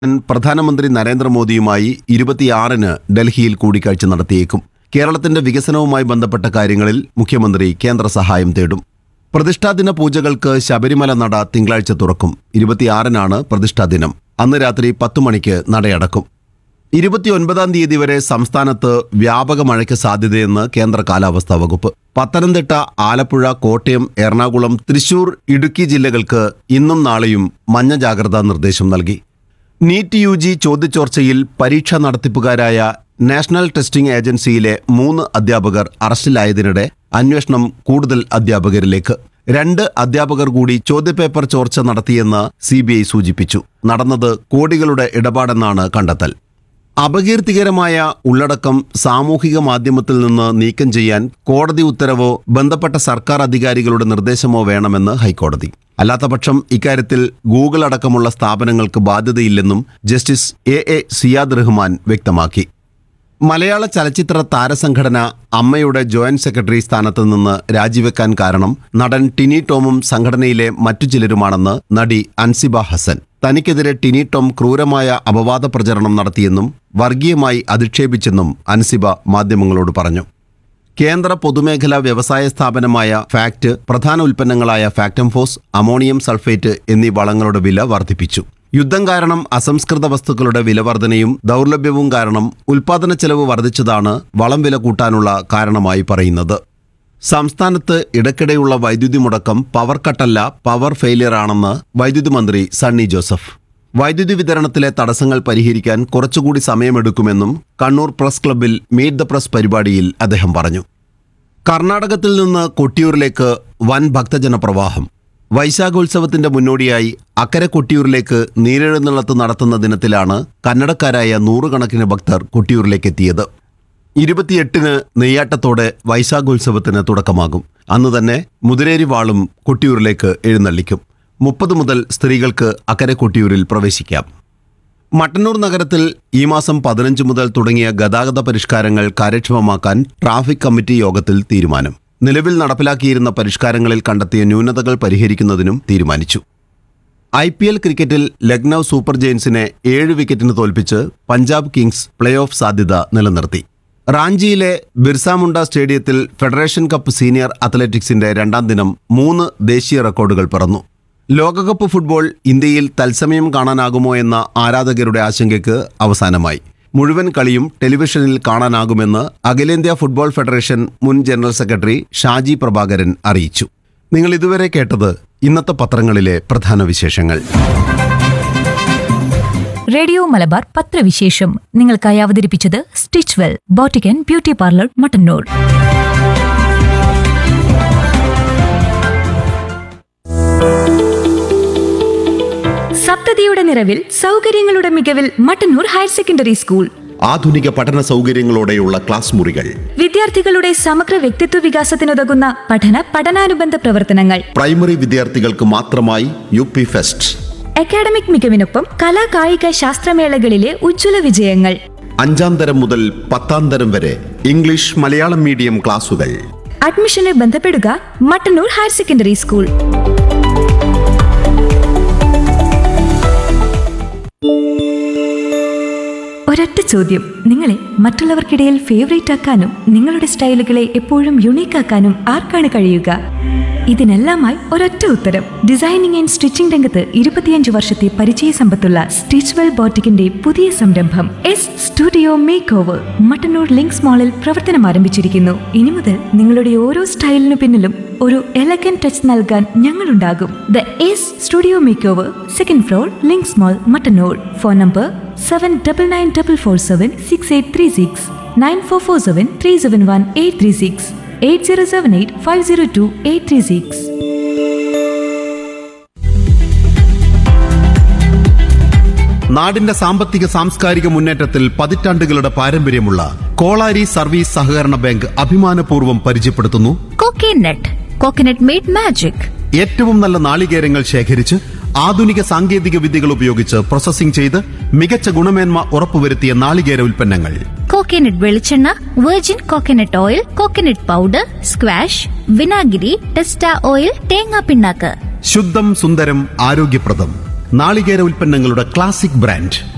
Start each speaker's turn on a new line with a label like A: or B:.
A: പ്രധാനമന്ത്രി നരേന്ദ്രമോദിയുമായി ഇരുപത്തിയാറിന് ഡൽഹിയിൽ കൂടിക്കാഴ്ച നടത്തിയേക്കും കേരളത്തിന്റെ വികസനവുമായി ബന്ധപ്പെട്ട കാര്യങ്ങളിൽ മുഖ്യമന്ത്രി കേന്ദ്ര സഹായം തേടും പ്രതിഷ്ഠാദിന പൂജകൾക്ക് ശബരിമല നട തിങ്കളാഴ്ച തുറക്കും ഇരുപത്തിയാറിനാണ് പ്രതിഷ്ഠാദിനം അന്ന് രാത്രി പത്തു മണിക്ക് നടയടക്കും ഇരുപത്തിയൊൻപതാം തീയതി വരെ സംസ്ഥാനത്ത് വ്യാപക മഴയ്ക്ക് സാധ്യതയെന്ന് കേന്ദ്ര കാലാവസ്ഥാ വകുപ്പ് പത്തനംതിട്ട ആലപ്പുഴ കോട്ടയം എറണാകുളം തൃശൂർ ഇടുക്കി ജില്ലകൾക്ക് ഇന്നും നാളെയും മഞ്ഞ ജാഗ്രതാ നിർദ്ദേശം നൽകി നീറ്റ് യു ജി ചോദ്യചോർച്ചയിൽ പരീക്ഷാ നടത്തിപ്പുകാരായ നാഷണൽ ടെസ്റ്റിംഗ് ഏജൻസിയിലെ മൂന്ന് അധ്യാപകർ അറസ്റ്റിലായതിനിടെ അന്വേഷണം കൂടുതൽ അധ്യാപകരിലേക്ക് രണ്ട് അധ്യാപകർ കൂടി ചോദ്യപേപ്പർ ചോർച്ച നടത്തിയെന്ന് സി സൂചിപ്പിച്ചു നടന്നത് കോടികളുടെ ഇടപാടെന്നാണ് കണ്ടെത്തൽ അപകീർത്തികരമായ ഉള്ളടക്കം സാമൂഹിക മാധ്യമത്തിൽ നിന്ന് നീക്കം ചെയ്യാൻ കോടതി ഉത്തരവോ ബന്ധപ്പെട്ട സർക്കാർ അധികാരികളുടെ നിർദ്ദേശമോ വേണമെന്ന് ഹൈക്കോടതി അല്ലാത്തപക്ഷം ഇക്കാര്യത്തിൽ ഗൂഗിൾ അടക്കമുള്ള സ്ഥാപനങ്ങൾക്ക് ബാധ്യതയില്ലെന്നും justice A A Ziyad Rahman വ്യക്തമാക്കി മലയാള ചലച്ചിത്ര താരസംഘടന അമ്മയുടെ ജോയിന്റ് സെക്രട്ടറി സ്ഥാനത്ത് നിന്ന് രാജിവെക്കാൻ കാരണം നടൻ ടിനി ടോമും സംഘടനയിലെ മറ്റു ചിലരുമാണെന്ന് നടി അൻസിബ ഹസൻ തനിക്കെതിരെ ടിനി ടോം ക്രൂരമായ അപവാദ പ്രചരണം നടത്തിയെന്നും വർഗീയമായി അധിക്ഷേപിച്ചെന്നും അൻസിബ മാധ്യമങ്ങളോട് പറഞ്ഞു കേന്ദ്ര പൊതുമേഖലാ വ്യവസായ സ്ഥാപനമായ ഫാക്ട് പ്രധാന ഉൽപ്പന്നങ്ങളായ ഫാക്ടംഫോസ് അമോണിയം സൾഫേറ്റ് എന്നീ വളങ്ങളുടെ വില വർദ്ധിപ്പിച്ചു യുദ്ധം കാരണം അസംസ്കൃത വസ്തുക്കളുടെ വിലവർധനയും ദൗർലഭ്യവും കാരണം ഉൽപാദന ചെലവ് വർദ്ധിച്ചതാണ് വളം വില കൂട്ടാനുള്ള കാരണമായി പറയുന്നത് സംസ്ഥാനത്ത് ഇടയ്ക്കിടെയുള്ള വൈദ്യുതി മുടക്കം പവർ കട്ടല്ല പവർ ഫെയിലിയർ ആണെന്ന് വൈദ്യുതി മന്ത്രി സണ്ണി ജോസഫ് വൈദ്യുതി വിതരണത്തിലെ തടസ്സങ്ങൾ പരിഹരിക്കാൻ കുറച്ചുകൂടി സമയമെടുക്കുമെന്നും കണ്ണൂർ പ്രസ് ക്ലബ്ബിൽ മീറ്റ് ദ പ്രസ് പരിപാടിയിൽ അദ്ദേഹം പറഞ്ഞു കർണാടകത്തിൽ നിന്ന് കൊട്ടിയൂരിലേക്ക് വൻ ഭക്തജന പ്രവാഹം വൈശാഖോത്സവത്തിന്റെ മുന്നോടിയായി അക്കരെ കൊട്ടിയൂരിലേക്ക് നീരെഴുന്നള്ളത്ത് നടത്തുന്ന ദിനത്തിലാണ് കന്നഡക്കാരായ നൂറുകണക്കിന് ഭക്തർ കൊട്ടിയൂരിലേക്ക് എത്തിയത് ഇരുപത്തിയെട്ടിന് നെയ്യാട്ടത്തോടെ വൈശാഖോത്സവത്തിന് തുടക്കമാകും അന്ന് തന്നെ മുതിരേരി വാളും കൊട്ടിയൂരിലേക്ക് എഴുന്നള്ളിക്കും മുപ്പത് മുതൽ സ്ത്രീകൾക്ക് അക്കരെ കൊട്ടിയൂരിൽ പ്രവേശിക്കാം മട്ടന്നൂർ നഗരത്തിൽ ഈ മാസം പതിനഞ്ച് മുതൽ തുടങ്ങിയ ഗതാഗത പരിഷ്കാരങ്ങൾ കാര്യക്ഷമമാക്കാൻ ട്രാഫിക് കമ്മിറ്റി യോഗത്തിൽ തീരുമാനം നിലവിൽ നടപ്പിലാക്കിയിരുന്ന പരിഷ്കാരങ്ങളിൽ കണ്ടെത്തിയ ന്യൂനതകൾ പരിഹരിക്കുന്നതിനും തീരുമാനിച്ചു ഐ പി എൽ ക്രിക്കറ്റിൽ ലക്നൌ സൂപ്പർ ജയൻസിനെ ഏഴ് വിക്കറ്റിന് തോൽപ്പിച്ച് പഞ്ചാബ് കിങ്സ് പ്ലേ ഓഫ് സാധ്യത നിലനിർത്തി റാഞ്ചിയിലെ ബിർസ മുണ്ട സ്റ്റേഡിയത്തിൽ ഫെഡറേഷൻ കപ്പ് സീനിയർ അത്ലറ്റിക്സിന്റെ രണ്ടാം ദിനം മൂന്ന് ദേശീയ റെക്കോർഡുകൾ പിറന്നു ലോകകപ്പ് ഫുട്ബോൾ ഇന്ത്യയിൽ തത്സമയം കാണാനാകുമോ എന്ന ആരാധകരുടെ ആശങ്കയ്ക്ക് അവസാനമായി മുഴുവൻ കളിയും ടെലിവിഷനിൽ കാണാനാകുമെന്ന് അഖിലേന്ത്യാ ഫുട്ബോൾ ഫെഡറേഷൻ മുൻ ജനറൽ സെക്രട്ടറി ഷാജി പ്രഭാകരൻ അറിയിച്ചു നിങ്ങൾ ഇതുവരെ കേട്ടത് ഇന്നത്തെ പത്രങ്ങളിലെ പ്രധാന വിശേഷങ്ങൾ
B: റേഡിയോ മലബാർ പത്രവിശേഷം നിങ്ങൾക്കായി അവതരിപ്പിച്ചത് stitch well boutique and beauty parlour Mattannur സപ്തതിയുടെ നിറവിൽ സൗകര്യങ്ങളുടെ മികവിൽ മട്ടന്നൂർ ഹയർ സെക്കൻഡറി സ്കൂൾ
A: ആധുനിക പഠന സൗകര്യങ്ങളോടെയുള്ള ക്ലാസ് മുറികൾ
B: വിദ്യാർത്ഥികളുടെ സമഗ്ര വ്യക്തിത്വ വികാസത്തിനുതകുന്ന പഠന പഠനാനുബന്ധ പ്രവർത്തനങ്ങൾ
A: പ്രൈമറി വിദ്യാർത്ഥികൾക്ക് മാത്രമായി യു പി ഫെസ്റ്റ്
B: അക്കാഡമിക് മികവിനൊപ്പം കലാ കായിക ശാസ്ത്രമേളകളിലെ ഉജ്ജ്വല വിജയങ്ങൾ
A: അഞ്ചാം തരം മുതൽ പത്താം തരം വരെ ഇംഗ്ലീഷ് മലയാളം മീഡിയം ക്ലാസുകൾ
B: അഡ്മിഷന് ബന്ധപ്പെടുക മട്ടന്നൂർ ഹയർ സെക്കൻഡറി സ്കൂൾ ഒരൊറ്റ ചോദ്യം നിങ്ങളെ മറ്റുള്ളവർക്കിടയിൽ ഫേവറേറ്റ് ആക്കാനും നിങ്ങളുടെ സ്റ്റൈലുകളെ എപ്പോഴും യുണീക്ക് ആക്കാനും ആർക്കാണ് കഴിയുക ഇതിനെല്ലാമായി ഒരൊറ്റ ഉത്തരം ഡിസൈനിങ് ആൻഡ് സ്റ്റിച്ചിംഗ് രംഗത്ത് ഇരുപത്തിയഞ്ച് വർഷത്തെ പരിചയ സമ്പത്തുള്ള സ്റ്റിച്ച്വെൽ ബോട്ടിക്കിന്റെ പുതിയ സംരംഭം S studio makeover Mattannur links മാളിൽ പ്രവർത്തനം ആരംഭിച്ചിരിക്കുന്നു ഇനി മുതൽ നിങ്ങളുടെ ഓരോ സ്റ്റൈലിനു പിന്നിലും ഒരു എലഗൻ ടച്ച് നൽകാൻ ഞങ്ങളുണ്ടാകും the S studio makeover second floor links mall Mattannur phone number seven double nine double four seven six eight three six nine four four seven three seven one eight three six eight zero seven eight five zero two eight three six
A: നാടിന്റെ സാമ്പത്തിക സാംസ്കാരിക മുന്നേറ്റത്തിൽ പതിറ്റാണ്ടുകളുടെ പാരമ്പര്യമുള്ള Kolari service സഹകരണ bank അഭിമാനപൂർവ്വം പരിചയപ്പെടുത്തുന്നു
B: coconut coconut made magic
A: ഏറ്റവും നല്ല നാളികേരങ്ങൾ ശേഖരിച്ച് ആധുനിക സാങ്കേതിക വിദ്യകൾ ഉപയോഗിച്ച് പ്രോസസ്സിംഗ് ചെയ്ത് മികച്ച ഗുണമേന്മ ഉറപ്പുവരുത്തിയ നാളികേര ഉൽപ്പന്നങ്ങൾ
C: കോക്കനട്ട് വെളിച്ചെണ്ണ virgin coconut oil coconut powder squash വിനാഗിരി ടെസ്റ്റ ഓയിൽ തേങ്ങാ പിണ്ണാക്ക്
A: ശുദ്ധം സുന്ദരം ആരോഗ്യപ്രദം നാളികേര ഉൽപ്പന്നങ്ങളുടെ ക്ലാസിക് ബ്രാൻഡ്